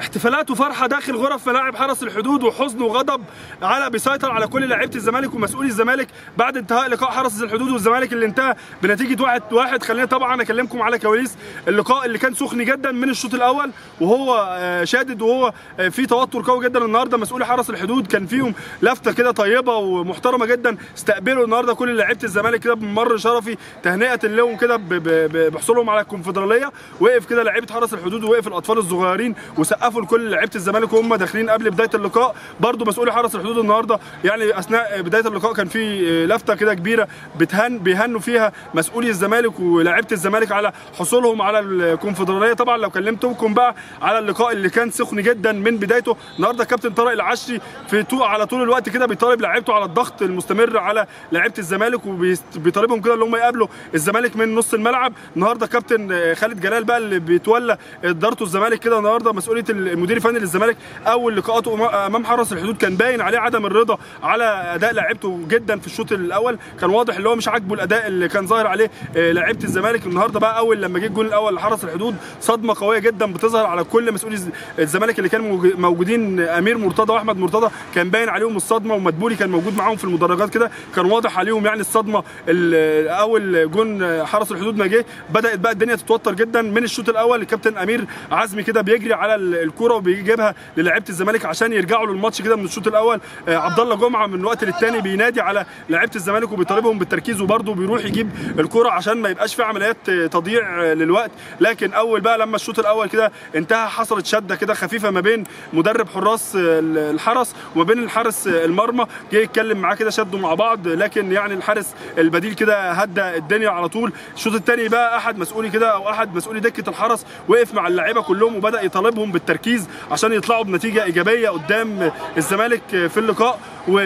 احتفالات وفرحه داخل غرف ملاعب حرس الحدود وحزن وغضب على بيسيطر على كل لعيبه الزمالك ومسؤولي الزمالك بعد انتهاء لقاء حرس الحدود والزمالك اللي انتهى بنتيجه واحد واحد خلينا طبعا اكلمكم على كواليس اللقاء اللي كان سخن جدا من الشوط الاول وهو آه، شادد وهو آه، في توتر قوي جدا النهارده مسؤولي حرس الحدود كان فيهم لفته كده طيبه ومحترمه جدا استقبلوا النهارده كل لعيبه الزمالك كده بممر شرفي تهنئه لهم كده ب- ب- ب- بحصولهم على الكونفدراليه وقف كده لعيبه حرس الحدود ووقف الاطفال الصغيرين وسقفوا لكل لعيبه الزمالك وهم داخلين قبل بدايه اللقاء برضو مسؤولي حرس الحدود النهارده يعني اثناء بدايه اللقاء كان في لفته كده كبيره بتهن بيهنوا فيها مسؤولي الزمالك ولاعيبه الزمالك على حصولهم على الكونفدراليه طبعا لو كلمتكم بقى على اللقاء اللي كان سخن جدا من بدايته النهارده كابتن طارق العشري في تو على طول الوقت كده بيطالب لعيبته على الضغط المستمر على لعيبه الزمالك وبيطالبهم كده ان هم يقابلوا الزمالك من نص الملعب النهارده كابتن خالد جلال بقى اللي بيتولى ادارته الزمالك كده النهارده مسؤوليه المدير الفني للزمالك اول لقاءاته امام حرس الحدود كان باين عليه عدم الرضا على اداء لعيبته جدا في الشوط الاول كان واضح اللي هو مش عاجبه الاداء اللي كان ظاهر عليه آه، لعيبه الزمالك النهارده بقى اول لما جه الجول الاول لحرس الحدود صدمه قويه جدا بتظهر على كل مسؤولي الز- الزمالك اللي كانوا موج- موجودين امير مرتضى واحمد مرتضى كان باين عليهم الصدمه ومدبولي كان موجود معاهم في المدرجات كده كان واضح عليهم يعني الصدمه ال- اول جون حرس الحدود ما جه بدات بقى الدنيا تتوتر جدا من الشوط الاول الكابتن امير عزمي كده بيجري على ال- الكوره وبيجيبها للاعيبه الزمالك عشان يرجعوا للماتش كده من الشوط الاول آه، عبد الله جمعه من وقت للتاني بينادي على لعيبه الزمالك وبيطالبهم بالتركيز وبرده بيروح يجيب الكوره عشان ما يبقاش في عمليات آه، تضييع آه، للوقت لكن اول بقى لما الشوط الاول كده انتهى حصلت شده كده خفيفه ما بين مدرب حراس آه، الحرس وما بين الحارس آه، المرمى جه يتكلم معاه كده شدوا مع بعض لكن يعني الحارس البديل كده هدى الدنيا على طول الشوط الثاني بقى احد مسؤولي كده او احد مسؤولي دكه الحرس وقف مع اللعيبه كلهم وبدا يطالبهم بالتركيز عشان يطلعوا بنتيجه ايجابيه قدام الزمالك في اللقاء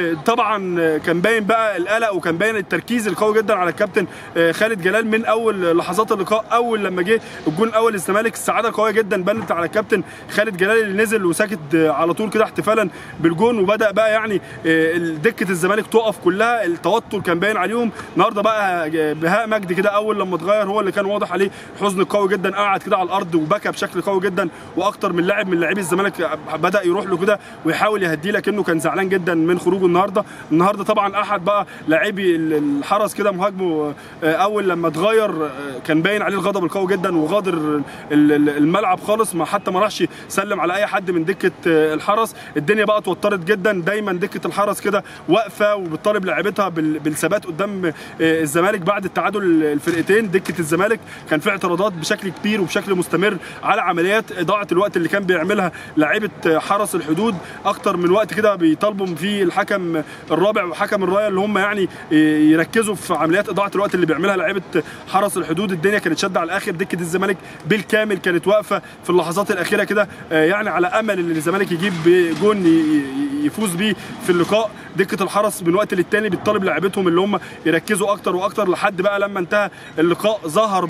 وطبعا كان باين بقى القلق وكان باين التركيز القوي جدا على الكابتن خالد جلال من اول لحظات اللقاء اول لما جه الجون الاول للزمالك السعاده قويه جدا بنت على الكابتن خالد جلال اللي نزل وساكت على طول كده احتفالا بالجون وبدا بقى يعني دكه الزمالك تقف كلها التوتر كان باين عليهم النهارده بقى بهاء مجدي كده اول لما اتغير هو اللي كان واضح عليه حزن قوي جدا قعد كده على الارض وبكى بشكل قوي جدا واكتر من لاعب من لاعبي الزمالك بدا يروح له كده ويحاول يهديه لكنه كان زعلان جدا من خروجه النهارده النهارده طبعا احد بقى لاعبي الحرس كده مهاجمه اول لما اتغير كان باين عليه الغضب القوي جدا وغادر الملعب خالص ما حتى ما راحش سلم على اي حد من دكه الحرس الدنيا بقى اتوترت جدا دايما دكه الحرس كده واقفه وبتطالب لاعبتها بالثبات قدام الزمالك بعد التعادل الفرقتين دكه الزمالك كان في اعتراضات بشكل كبير وبشكل مستمر على عمليات اضاعه الوقت اللي كان بيعملها لاعيبه حرس الحدود اكتر من وقت كده بيطالبوا فيه الحكم الرابع وحكم الرايه اللي هم يعني يركزوا في عمليات اضاعه الوقت اللي بيعملها لاعيبه حرس الحدود الدنيا كانت شاده على الاخر دكه الزمالك بالكامل كانت واقفه في اللحظات الاخيره كده يعني على امل ان الزمالك يجيب جون يفوز بيه في اللقاء دكه الحرس من وقت للتاني بتطالب لاعيبتهم اللي هم يركزوا اكتر واكتر لحد بقى لما انتهى اللقاء ظهر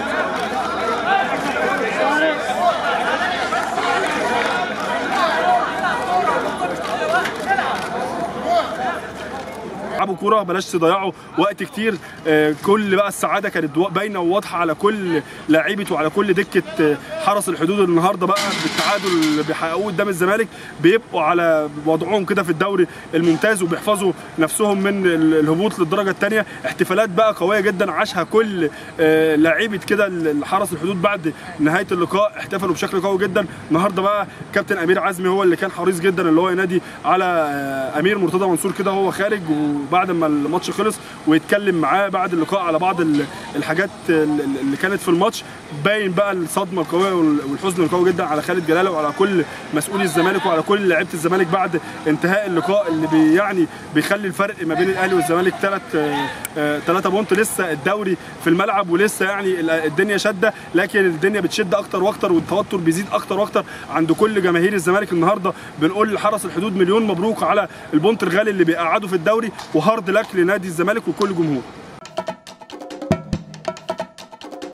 تلعبوا كوره بلاش تضيعوا وقت كتير آه كل بقى السعاده كانت باينه وواضحه على كل لعيبه وعلى كل دكه آه حرس الحدود النهارده بقى بالتعادل اللي بيحققوه قدام الزمالك بيبقوا على وضعهم كده في الدوري الممتاز وبيحفظوا نفسهم من الهبوط للدرجه الثانيه احتفالات بقى قويه جدا عاشها كل آه لعيبه كده حرس الحدود بعد نهايه اللقاء احتفلوا بشكل قوي جدا النهارده بقى كابتن امير عزمي هو اللي كان حريص جدا اللي هو ينادي على امير مرتضى منصور كده هو خارج بعد ما الماتش خلص ويتكلم معاه بعد اللقاء على بعض الحاجات اللي كانت في الماتش باين بقى الصدمه القويه والحزن القوي جدا على خالد جلاله وعلى كل مسؤولي الزمالك وعلى كل لعيبه الزمالك بعد انتهاء اللقاء اللي بي يعني بيخلي الفرق ما بين الاهلي والزمالك ثلاث ثلاثه بونت لسه الدوري في الملعب ولسه يعني الدنيا شاده لكن الدنيا بتشد اكتر واكتر والتوتر بيزيد اكتر واكتر عند كل جماهير الزمالك النهارده بنقول لحرس الحدود مليون مبروك على البونت الغالي اللي بيقعدوا في الدوري وهارد لك لنادي الزمالك وكل جمهور